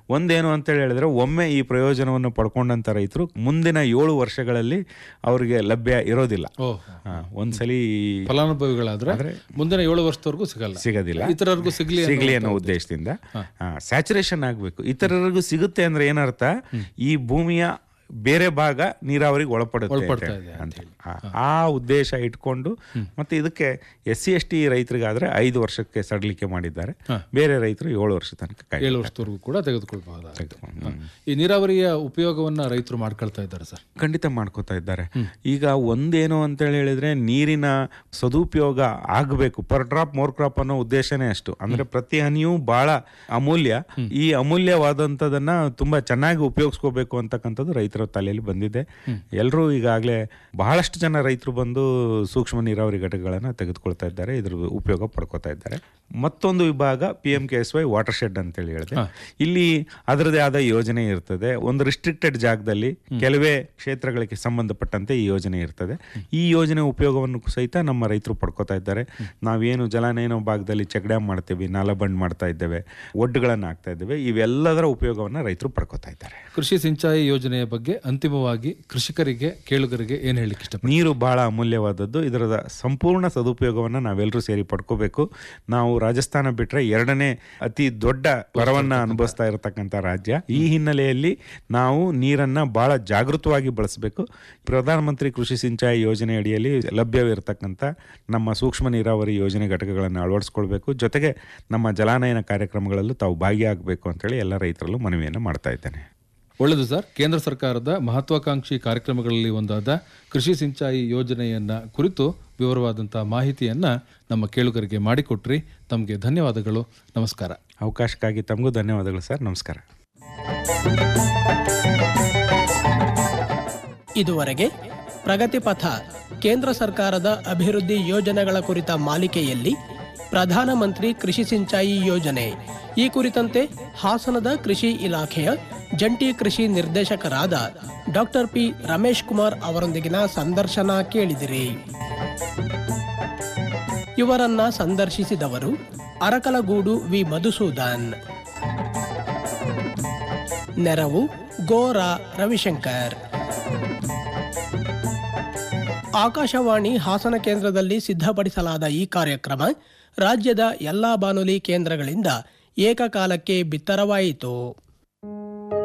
ಒಂದೇನು ಅಂತ ಹೇಳಿದ್ರೆ ಒಮ್ಮೆ ಈ ಪ್ರಯೋಜನವನ್ನು ಪಡ್ಕೊಂಡಂತ ರೈತರು ಮುಂದಿನ ಏಳು ವರ್ಷಗಳಲ್ಲಿ ಅವರಿಗೆ ಲಭ್ಯ ಇರೋದಿಲ್ಲ ಓ ಹಾ, ಒಂದ್ಸಲಿ ಫಲಾನುಭವಿಗಳಾದ್ರೆ ಮುಂದಿನ ಏಳು ವರ್ಷದವರೆಗೂ ಸಿಗಲ್ಲ ಸಿಗೋದಿಲ್ಲ ಇತರರಿಗೂ ಸಿಗ್ಲಿ ಅನ್ನೋ ಸಿಗ್ಲಿ ಅನ್ನೋ ಉದ್ದೇಶದಿಂದ ಸ್ಯಾಚುರೇಷನ್ ಆಗಬೇಕು ಇತರರಿಗೂ ಸಿಗುತ್ತೆ ಅಂದ್ರೆ ಏನರ್ಥ ಈ ಭೂಮಿಯ ಬೇರೆ ಭಾಗ ನೀರಾವರಿಗೆ ಒಳಪಡುತ್ತೆ ಅಂತ ಒಳಪಡ್ತಾ ಹೇಳಿ. ಇದೆ ಅಂತ ಆ- ಆ ಉದ್ದೇಶ ಇಟ್ಕೊಂಡು ಮತ್ತೆ ಇದಕ್ಕೆ ಎಸ್ ಸಿ ಎಸ್ ಟಿ ರೈತರಿಗಾದ್ರೆ ಐದು ವರ್ಷಕ್ಕೆ ಸಡಲಿಕೆ ಮಾಡಿದ್ದಾರೆ ಬೇರೆ ರೈತರು ಏಳು ವರ್ಷ ತನಕ ಕಾಯ್ಬೇಕು. ಏಳು ವರ್ಷದವರೆಗೂ ಕೂಡ ತೆಗೆದುಕೊಳ್ಬಹುದಾಗುತ್ತೆ ತೆಗೆದುಕೊಂಡು. ಈ ನೀರಾವರಿಯ ಉಪಯೋಗವನ್ನ ರೈತರು ಮಾಡ್ಕೊಳ್ತಾ ಇದ್ದಾರೆ ಸರ್ ಖಂಡಿತ ಮಾಡ್ಕೋತಾ ಇದ್ದಾರೆ ಈಗ ಒಂದೇನು ಅಂತೇಳಿ ಹೇಳಿದ್ರೆ ನೀರಿನ ಸದುಪಯೋಗ ಆಗಬೇಕು ಪರ್ ಡ್ರಾಪ್ ಮೋರ್ ಕ್ರಾಪ್ ಅನ್ನೋ ಉದ್ದೇಶನೇ ಅಷ್ಟು ಅಂದ್ರೆ ಪ್ರತಿ ಹನಿಯೂ ಬಹಳ ಅಮೂಲ್ಯ ಈ ಅಮೂಲ್ಯವಾದಂಥದನ್ನ ತುಂಬಾ ಚೆನ್ನಾಗಿ ಉಪಯೋಗಿಸ್ಕೋಬೇಕು ಅಂತಕ್ಕಂಥದ್ದು ರೈತರ ತಲೆಯಲ್ಲಿ ಬಂದಿದೆ ಎಲ್ಲರೂ ಈಗಾಗಲೇ ಬಹಳಷ್ಟು ಜನ ರೈತರು ಬಂದು ಸೂಕ್ಷ್ಮ ನೀರಾವರಿ ಘಟಕಗಳನ್ನು ತೆಗೆದುಕೊಳ್ತಾ ಇದ್ದಾರೆ ಇದ್ರ ಉಪಯೋಗ ಪಡ್ಕೋತಾ ಇದ್ದಾರೆ ಮತ್ತೊಂದು ವಿಭಾಗ P M K S Y water shed ಅಂತೇಳಿ ಹೇಳಿದೆ ಇಲ್ಲಿ ಅದರದೇ ಆದ ಯೋಜನೆ ಇರ್ತದೆ ಒಂದು ರಿಸ್ಟ್ರಿಕ್ಟೆಡ್ ಜಾಗದಲ್ಲಿ ಕೆಲವೇ ಕ್ಷೇತ್ರಗಳಿಗೆ ಸಂಬಂಧಪಟ್ಟಂತೆ ಈ ಯೋಜನೆ ಇರ್ತದೆ ಈ ಯೋಜನೆ ಉಪಯೋಗವನ್ನು ಸಹಿತ ನಮ್ಮ ರೈತರು ಪಡ್ಕೋತಾ ಇದ್ದಾರೆ ನಾವೇನು ಜಲಾನಯನ ಭಾಗದಲ್ಲಿ ಚೆಕ್ ಡ್ಯಾಮ್ ಮಾಡ್ತೀವಿ ನಾಲ ಬಂಡ್ ಮಾಡ್ತಾ ಇದ್ದೇವೆ ಒಡ್ಡುಗಳನ್ನು ಹಾಕ್ತಾ ಇದ್ದೇವೆ ಇವೆಲ್ಲದರ ಉಪಯೋಗವನ್ನು ರೈತರು ಪಡ್ಕೋತಾ ಇದ್ದಾರೆ ಕೃಷಿ ಸಿಂಚಾಯಿ ಯೋಜನೆಯ ಬಗ್ಗೆ ಅಂತಿಮವಾಗಿ ಕೃಷಿಕರಿಗೆ ಕೇಳುಗರಿಗೆ ಏನ್ ಹೇಳಲಿಕ್ಕೆ ಇಷ್ಟ ನೀರು ಬಹಳ ಅಮೂಲ್ಯವಾದದ್ದು ಇದರ ಸಂಪೂರ್ಣ ಸದುಪಯೋಗವನ್ನು ನಾವೆಲ್ಲರೂ ಸೇರಿ ಪಡ್ಕೋಬೇಕು ನಾವು ರಾಜಸ್ಥಾನ ಬಿಟ್ಟರೆ ಎರಡನೇ ಅತಿ ದೊಡ್ಡ ವರವನ್ನ ಅನುಭವಿಸ್ತಾ ಇರತಕ್ಕಂಥ ರಾಜ್ಯ ಈ ಹಿನ್ನೆಲೆಯಲ್ಲಿ ನಾವು ನೀರನ್ನ ಬಹಳ ಜಾಗೃತವಾಗಿ ಬಳಸಬೇಕು ಪ್ರಧಾನಮಂತ್ರಿ ಕೃಷಿ ಸಿಂಚಾಯಿ ಯೋಜನೆ ಅಡಿಯಲ್ಲಿ ಲಭ್ಯವಿರತಕ್ಕಂಥ ನಮ್ಮ ಸೂಕ್ಷ್ಮ ನೀರಾವರಿ ಯೋಜನೆ ಘಟಕಗಳನ್ನು ಅಳವಡಿಸ್ಕೊಳ್ಬೇಕು ಜೊತೆಗೆ ನಮ್ಮ ಜಲಾನಯನ ಕಾರ್ಯಕ್ರಮಗಳಲ್ಲೂ ತಾವು ಭಾಗಿಯಾಗಬೇಕು ಅಂತೇಳಿ ಎಲ್ಲ ರೈತರಲ್ಲೂ ಮನವಿಯನ್ನು ಮಾಡ್ತಾ ಇದ್ದೇನೆ ಒಳ್ಳೆಯದು ಸರ್ ಕೇಂದ್ರ ಸರ್ಕಾರದ ಮಹತ್ವಾಕಾಂಕ್ಷಿ ಕಾರ್ಯಕ್ರಮಗಳಲ್ಲಿ ಒಂದಾದ ಕೃಷಿ ಸಿಂಚಾಯಿ ಯೋಜನೆಯನ್ನ ಕುರಿತು ವಿವರವಾದಂತಹ ಮಾಹಿತಿಯನ್ನ ನಮ್ಮ ಕೇಳುಗರಿಗೆ ಮಾಡಿಕೊಟ್ರಿ ತಮಗೆ ಧನ್ಯವಾದಗಳು ನಮಸ್ಕಾರ ಅವಕಾಶಕ್ಕಾಗಿ ತಮಗೂ ಧನ್ಯವಾದಗಳು ಸರ್ ನಮಸ್ಕಾರ ಇದುವರೆಗೆ ಪ್ರಗತಿ ಪಥ ಕೇಂದ್ರ ಸರ್ಕಾರದ ಅಭಿವೃದ್ಧಿ ಯೋಜನೆಗಳ ಕುರಿತ ಮಾಲಿಕೆಯಲ್ಲಿ ಪ್ರಧಾನಮಂತ್ರಿ ಕೃಷಿ ಸಿಂಚಾಯಿ ಯೋಜನೆ ಈ ಕುರಿತಂತೆ ಹಾಸನದ ಕೃಷಿ ಇಲಾಖೆಯ ಜಂಟಿ ಕೃಷಿ ನಿರ್ದೇಶಕರಾದ ಡಾಕ್ಟರ್ ಪಿ ರಮೇಶ್ ಕುಮಾರ್ ಅವರೊಂದಿಗಿನ ಸಂದರ್ಶನ ಕೇಳಿದಿರಿ ಇವರನ್ನ ಸಂದರ್ಶಿಸಿದವರು ಅರಕಲಗೂಡು ವಿ ಮಧುಸೂದನ್ ನೆರವು ಗೋರಾ ರವಿಶಂಕರ್ ಆಕಾಶವಾಣಿ ಹಾಸನ ಕೇಂದ್ರದಲ್ಲಿ ಸಿದ್ಧಪಡಿಸಲಾದ ಈ ಕಾರ್ಯಕ್ರಮ ರಾಜ್ಯದ ಎಲ್ಲಾ ಬಾನುಲಿ ಕೇಂದ್ರಗಳಿಂದ ಏಕಕಾಲಕ್ಕೆ ಬಿತ್ತರವಾಯಿತು